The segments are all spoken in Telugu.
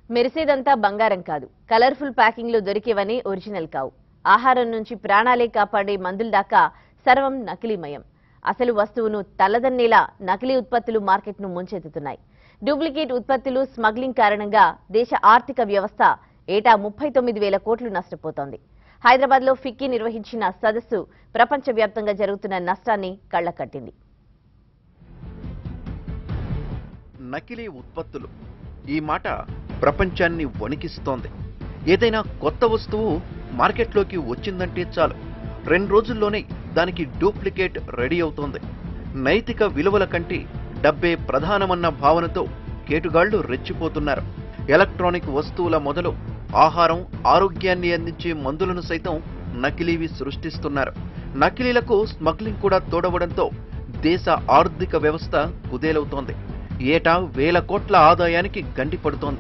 మెరిసేదంతా బంగారం కాదు కలర్ఫుల్ ప్యాకింగ్లు దొరికేవని ఒరిజినల్ కావు ఆహారం నుంచి ప్రాణాలే కాపాడే మందుల దాకా సర్వం నకిలీమయం అసలు వస్తువును తలదన్నేలా నకిలీ ఉత్పత్తులు మార్కెట్ను ముంచెత్తుతున్నాయి డూప్లికేట్ ఉత్పత్తులు స్మగ్లింగ్ కారణంగా దేశ ఆర్థిక వ్యవస్థ ఏటా ముప్పై తొమ్మిది వేల కోట్లు నష్టపోతోంది హైదరాబాద్లో ఫిక్కీ నిర్వహించిన సదస్సు ప్రపంచవ్యాప్తంగా జరుగుతున్న నష్టాన్ని కళ్లకట్టింది నకిలీ ఉత్పత్తులు ఈ మాట ప్రపంచాన్ని వణికిస్తోంది ఏదైనా కొత్త వస్తువు మార్కెట్లోకి వచ్చిందంటే చాలు రెండు రోజుల్లోనే దానికి డూప్లికేట్ రెడీ అవుతోంది నైతిక విలువల కంటే డబ్బే ప్రధానమన్న భావనతో కేటుగాళ్లు రెచ్చిపోతున్నారు ఎలక్ట్రానిక్ వస్తువుల మొదలు ఆహారం ఆరోగ్యాన్ని అందించే మందులను సైతం నకిలీవి సృష్టిస్తున్నారు నకిలీలకు స్మగ్లింగ్ కూడా తోడవడంతో దేశ ఆర్థిక వ్యవస్థ కుదేలవుతోంది ఏటా వేల కోట్ల ఆదాయానికి గండిపడుతోంది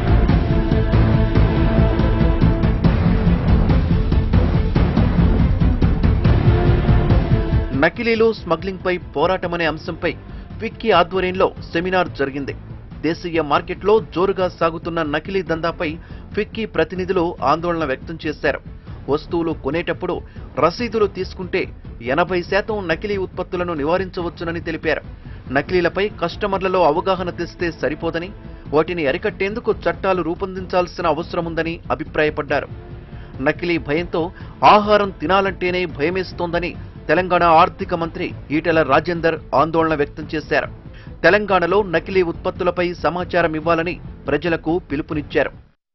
నకిలీలు స్మగ్లింగ్ పై పోరాటమనే అంశంపై విక్కీ ఆధ్వర్యంలో సెమినార్ జరిగింది దేశీయ మార్కెట్లో జోరుగా సాగుతున్న నకిలీ దందాపై ఫిక్కీ ప్రతినిధులు ఆందోళన వ్యక్తం చేశారు వస్తువులు కొనేటప్పుడు రసీదులు తీసుకుంటే ఎనభై శాతం నకిలీ ఉత్పత్తులను నివారించవచ్చునని తెలిపారు నకిలీలపై కస్టమర్లలో అవగాహన తెస్తే సరిపోదని వాటిని అరికట్టేందుకు చట్టాలు రూపొందించాల్సిన అవసరముందని అభిప్రాయపడ్డారు నకిలీ భయంతో ఆహారం తినాలంటేనే భయమేస్తోందని తెలంగాణ ఆర్థిక మంత్రి ఈటెల రాజేందర్ ఆందోళన వ్యక్తం చేశారు తెలంగాణలో నకిలీ ఉత్పత్తులపై సమాచారం ఇవ్వాలని ప్రజలకు పిలుపునిచ్చారు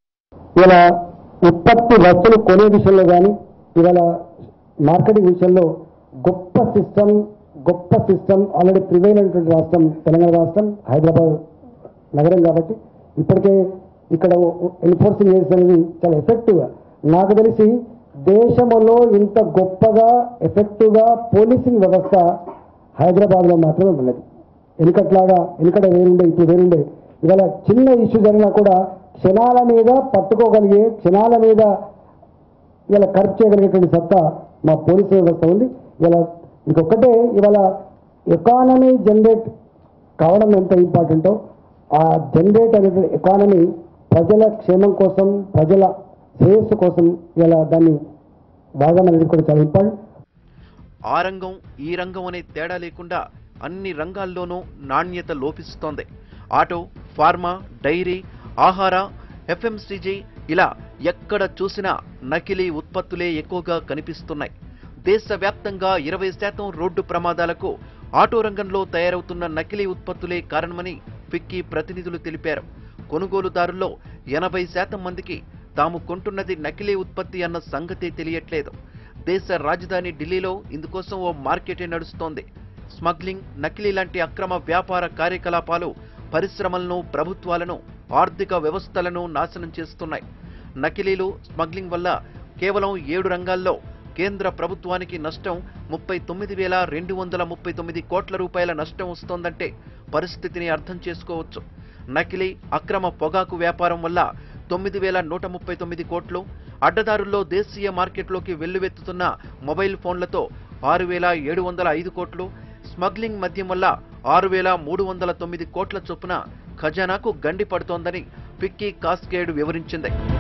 ఇలా ఉత్పత్తి వస్తువులు కొనే విషయంలో కానీ ఇవాళ మార్కెటింగ్ విషయంలో గొప్ప సిస్టమ్ గొప్ప సిస్టమ్ ఆల్రెడీ ప్రివైల్ అయినటువంటి రాష్ట్రం తెలంగాణ రాష్ట్రం హైదరాబాద్ నగరం కాబట్టి ఇప్పటికే ఇక్కడ ఎన్ఫోర్సింగ్ ఏజెన్సీ అనేది చాలా ఎఫెక్టివ్గా నాకు తెలిసి దేశంలో ఇంత గొప్పగా ఎఫెక్టివ్గా పోలీసింగ్ వ్యవస్థ హైదరాబాద్లో మాత్రమే ఉన్నది వెనుకట్లాగా వెనుకట వేరుండే ఇప్పుడు వేరుండే ఇవాళ చిన్న ఇష్యూ జరిగినా కూడా క్షణాల మీద పట్టుకోగలిగే క్షణాల మీద ఇలా కరెక్ట్ చేయగలిగేటువంటి సత్తా మా పోలీసు వ్యవస్థ ఉంది ఇలా ఇంకొకటే ఇవాళ ఎకానమీ జనరేట్ కావడం ఎంత ఇంపార్టెంటో ఆ జనరేట్ అనేటువంటి ఎకానమీ ప్రజల క్షేమం కోసం ప్రజల శ్రేయస్సు కోసం ఇలా దాన్ని బాగా అనేది కూడా చాలా ఇంపార్టెంట్ ఆ రంగం ఈ రంగం అనే తేడా లేకుండా అన్ని రంగాల్లోనూ నాణ్యత లోపిస్తోంది ఆటో ఫార్మా డైరీ ఆహార ఎఫ్ఎంసీజీ ఇలా ఎక్కడ చూసినా నకిలీ ఉత్పత్తులే ఎక్కువగా కనిపిస్తున్నాయి దేశవ్యాప్తంగా ఇరవై శాతం రోడ్డు ప్రమాదాలకు ఆటో రంగంలో తయారవుతున్న నకిలీ ఉత్పత్తులే కారణమని ఫిక్కీ ప్రతినిధులు తెలిపారు కొనుగోలుదారుల్లో ఎనభై శాతం మందికి తాము కొంటున్నది నకిలీ ఉత్పత్తి అన్న సంగతే తెలియట్లేదు దేశ రాజధాని ఢిల్లీలో ఇందుకోసం ఓ మార్కెటే నడుస్తోంది స్మగ్లింగ్ నకిలీ లాంటి అక్రమ వ్యాపార కార్యకలాపాలు పరిశ్రమలను ప్రభుత్వాలను ఆర్థిక వ్యవస్థలను నాశనం చేస్తున్నాయి నకిలీలు స్మగ్లింగ్ వల్ల కేవలం ఏడు రంగాల్లో కేంద్ర ప్రభుత్వానికి నష్టం ముప్పై తొమ్మిది వేల రెండు వందల ముప్పై తొమ్మిది కోట్ల రూపాయల నష్టం వస్తోందంటే పరిస్థితిని అర్థం చేసుకోవచ్చు నకిలీ అక్రమ పొగాకు వ్యాపారం వల్ల తొమ్మిది వేల నూట ముప్పై తొమ్మిది కోట్లు అడ్డదారుల్లో దేశీయ మార్కెట్లోకి వెల్లువెత్తుతున్న మొబైల్ ఫోన్లతో ఆరు వేల ఏడు వందల ఐదు కోట్లు స్మగ్లింగ్ మద్యం వల్ల ఆరు వేల మూడు వందల తొమ్మిది కోట్ల చొప్పున ఖజానాకు గండి పడుతోందని పిక్కీ కాస్కేడ్ వివరించింది